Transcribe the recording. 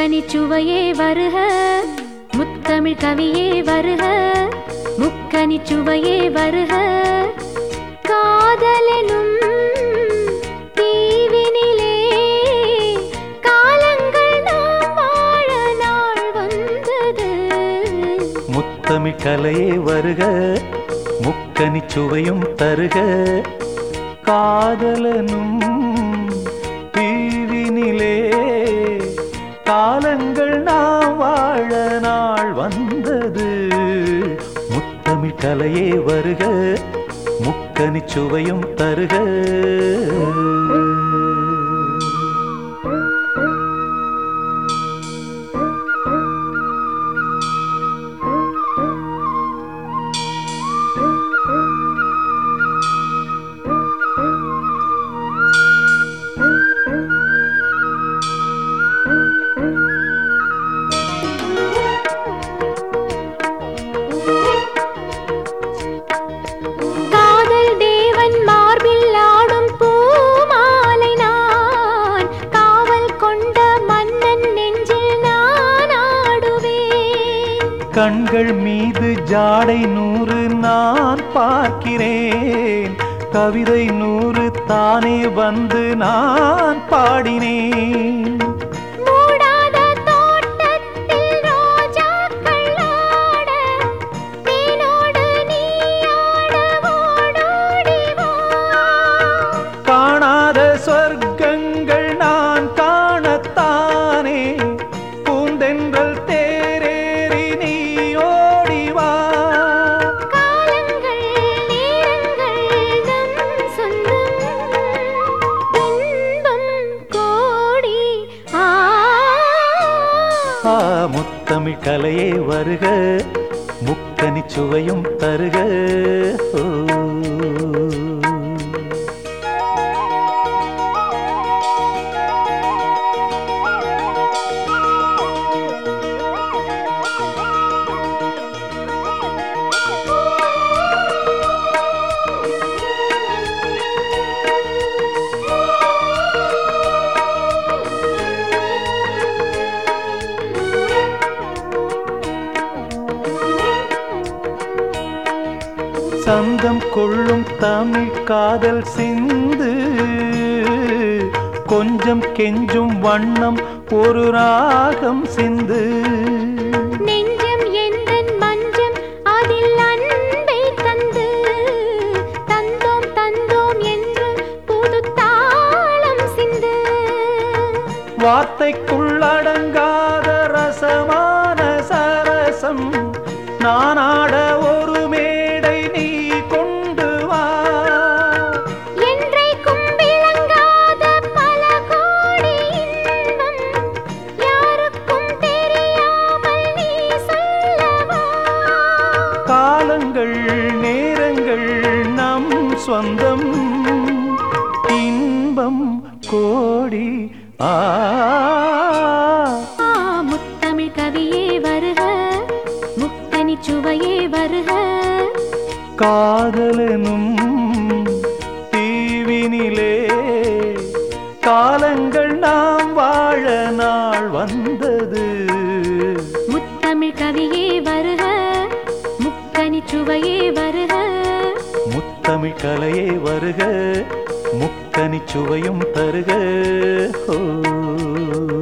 முக்கனி சுவையே வருக முத்தமிழ் கவியே வருக முக்கனி சுவையே வருக காதலெனும் தீவினிலே காலங்கள் நாம் வாழ நாள் வந்தது முத்தமிழ் கலையே வருக முக்கனி சுவையும் தருக காதலனும் தீவினிலே காலங்கள் நாம் வாழ நாள் வந்தது முத்தமிழ் கலையே வருக முக்கனி சுவையும் தருக காதல் தேவன் மார்பில் ஆடும் பூமாலை நான் காவல் கொண்ட மன்னன் நெஞ்சில் நான் ஆடுவேன் கண்கள் மீது ஜாடை நூறு நான் பார்க்கிறேன் கவிதை நூறு தானே வந்து நான் பாடினேன் மூடாத தோட்டத்தில் ரோஜாக்கள் ஆட தேனோடு நீ ஆட ஓடோடி வா காணாத சொர்க்கங்கள் நான் காணத்தானே பூந்தென்றல் தேரேறி நீ ஓடிவா காலங்கள் நேரங்கள் நம் சொந்தம் இன்பம் கோடி ஆ ஆ முத்தமிழ் கலையே வருக முக்கனி சுவையும் தருக ஓ. சந்தம் கொள்ளும் தமிழ் காதல் சிந்து கொஞ்சம் கெஞ்சும் வண்ணம் ஒரு ராகம் சிந்து நெஞ்சம் எந்தன் மஞ்சம் அதில் அன்பை தந்து தந்தோம் தந்தோம் என்று புது தாளம் சிந்து வார்த்தைக்குள்ளடங்காத ரசமான சரசம் நானாட ஒரு மேடை நீ கொண்டு வா என்றைக்கும் விளங்காத பல கோடி இன்பம் யாருக்கும் தெரியாமல் நீ சொல்லவா காலங்கள் நேரங்கள் நம் சொந்தம் இன்பம் கோடி ஆ ஆ, முத்தமிழ் கவியே வருக முத்தனி சுவையே வருக காதலனும் தீவினிலே காலங்கள் நாம் வாழ நாள் வந்தது முத்தமிழ் கவியே வருக முக்கனி சுவையே வருக முத்தமிழ் கலையே வருக முக்கனி சுவையும் தருக ஓ